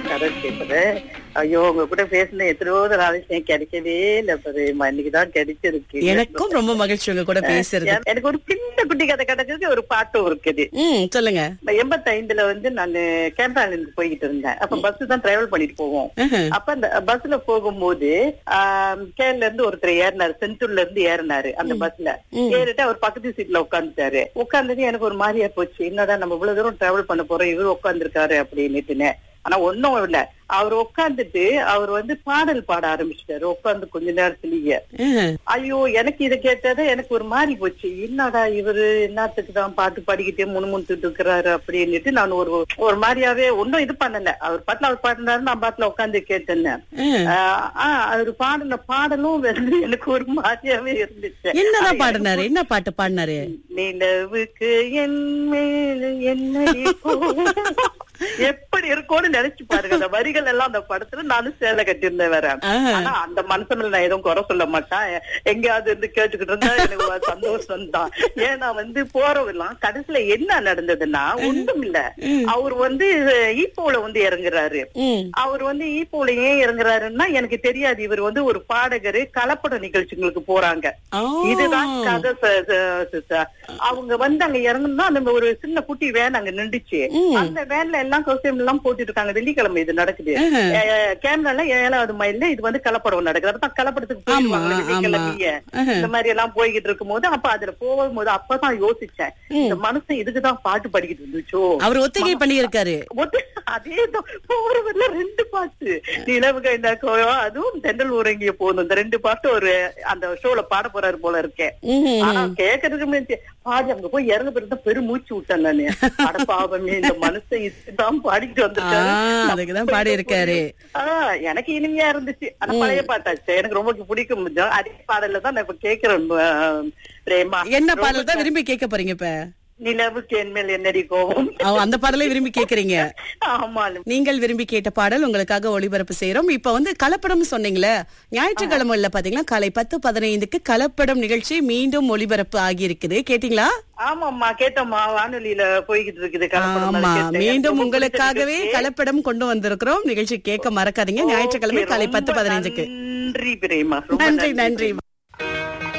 கடன் பேசுறேன் ஐயோ உங்க கூட பேசின எத்தனையோ தடவை விஷயம் கிடைக்கவே இல்ல பிரேமா இன்னைக்குதான் கிடைச்சிருக்கு எனக்கும் ரொம்ப மகிழ்ச்சி உங்க கூட பேசுறது எனக்கு ஒரு சின்ன குட்டி கதை கிடைச்சது ஒரு பாட்டும் இருக்குது ம் சொல்லுங்க எண்பத்தைந்துல வந்து நான் கேம்பால இருந்து போய்கிட்டு இருந்தேன் அப்ப பஸ் தான் டிராவல் பண்ணிட்டு போவோம் ஆஹா. அப்ப அந்த பஸ்ல போகும்போது ஆம், கேரள இருந்து ஒருத்தர் ஏறினாரு செந்தூர்ல இருந்து ஏறினாரு அந்த பஸ்ல ஏறிட்டு அவர் பக்கத்து சீட்ல உட்காந்துட்டாரு உட்கார்ந்தது எனக்கு ஒரு மாதிரியா போச்சு என்னடா நம்ம இவ்வளவு தூரம் டிராவல் பண்ண போறோம் இவரு உட்கார்ந்துருக்காரு அப்படின்னுட்டுன்னு ஆனா ஒண்ணும் இல்ல அவர் உட்கார்ந்துட்டு அவர் வந்து பாடல் பாட ஆரம்பிச்சிட்டாரு உட்கார்ந்து கொஞ்ச நேரத்திலேயே ஆஹா. ஐயோ எனக்கு இதை கேட்டது எனக்கு ஒரு மாதிரி போச்சு என்னடா இவரு என்னத்துக்கு தான் பாட்டு பாடிக்கிட்டே முணுமுணுத்துட்டு இருக்கிறாரு அப்படின்னுட்டு நான் ஒரு ஒரு மாதிரியாவே ஒன்னும் இது பண்ணல அவர் பாட்டுல அவர் பாடினாரு நான் பாட்டுல உட்காந்து கேட்டேன்னு ஆ. ஆஹ் அவர் பாடின பாடலும் வந்து எனக்கு ஒரு மாதிரியாவே இருந்துச்சு என்னதான் பாடினாரு என்ன பாட்டு பாடினாரு நிலவுக்கு என் மேல் என்னடி கோபம்? எப்படி இருக்கும்னு நினைச்சு பாருங்க அந்த வரிகள் எல்லாம் அந்த படத்துல நானும் சேலை கட்டியிருந்தேன் வேற ஆஹா. ஆனா அந்த மனுஷன்ல நான் எதுவும் குறை சொல்ல மாட்டேன் எங்கேயாவது இருந்து கேட்டுக்கிட்டு இருந்தா எனக்கு ஒரு சந்தோஷம் தான் ஏன்னா வந்து போறவெல்லாம் கடைசியில என்ன நடந்ததுன்னா ஒண்ணும் இல்ல அவர் வந்து ஈப்போல வந்து இறங்குறாரு ம் அவர் வந்து ஈப்போல ஏன் இறங்குறாருன்னா எனக்கு தெரியாது இவர் வந்து ஒரு பாடகர் கலப்பட நிகழ்ச்சிகளுக்கு போறாங்க ஆ. இதுதான் கதை ச- ச- sister. அவங்க வந்து அங்க இறங்குனா அந்த ஒரு சின்ன குட்டி வேன் அங்க நின்றுச்சு அந்த வேன்ல எல்லாம் கோஸ்டியூம் எல்லாம் போட்டுட்டு இருக்காங்க வெள்ளிக்கிழமை இது நடக்குது ஆஹா. கேமரால ஏழாவது மைல்ல இது வந்து கலப்படம் நடக்குது அப்பதான் கலப்படத்துக்கு ஆமா, போயிருவாங்க ஆமா. வெள்ளிக்கிழமையே ஆஹா. இந்த மாதிரி எல்லாம் போய்கிட்டு இருக்கும்போது அப்ப அதுல போகும்போது அப்பதான் யோசிச்சேன் இந்த மனுஷன் இதுக்குதான் பாட்டு படிக்கிட்டு இருந்துச்சோ அவர் ஒத்திகை பண்ணியிருக்காரு ஒத்து- அதேதான் போறவர்ல ரெண்டு பாட்டு நிலவு கைண்டா கோயோ அதுவும் தென்றல் உறங்கிய போதும் இந்த ரெண்டு பாட்டு ஒரு அந்த ஷோல பாட போறாரு போல இருக்கேன் ம்ஹும். ஆனா கேக்குறதுக்கு முன்னாடி பாடி அங்க போய் இறங்க பிறகு பெரும் மூச்சு விட்டேன் நானு அட பாவமே இந்த மனுஷன் இதுதான் பாடிட்டு வந்திருக்காரு ஆ, அதுக்குதான் பாடி இருக்காரு. ஆஹ் எனக்கு இனிமையா இருந்துச்சு அந்த பழைய பாட்டாச்சு எனக்கு ரொம்ப பிடிக்கும் கொஞ்சம் அதே பாடல்ல தான் நான் இப்ப கேக்குறேன் ஆஹ், பிரேமா என்ன பாடல் தான் விரும்பி கேட்க போறீங்க இப்ப நிலவுக்கு என் மேல் என்னடி கோவம் அவ அந்த பாடலை விரும்பி கேக்குறீங்க ஆமா நீங்கள் விரும்பி கேட்ட பாடல் உங்களுக்காக ஒளிபரப்பு செய்யறோம் இப்ப வந்து கலப்படம் சொன்னீங்களே ஞாயிற்றுக்கிழமை இல்ல பாத்தீங்களா காலை பத்து பதினைந்துக்கு கலப்படம் நிகழ்ச்சி மீண்டும் ஒளிபரப்பு ஆகி இருக்குது கேட்டீங்களா ஆமாம்மா கேட்டோம்மா வானொலியில போய்கிட்டு இருக்குது கலப்படம் ஆமா தான் கேட்டேன். மீண்டும் ரொம்ப உங்களுக்காகவே பிடிச்சிருக்கு. கலப்படம் கொண்டு வந்திருக்கிறோம் நிகழ்ச்சி கேட்க மறக்காதீங்க ஞாயிற்றுக்கிழமை ஓகே, காலை பத்து ரொம்ப பதினைஞ்சுக்கு நன்றி பிரேமா ரொம்ப நன்றி நன்றி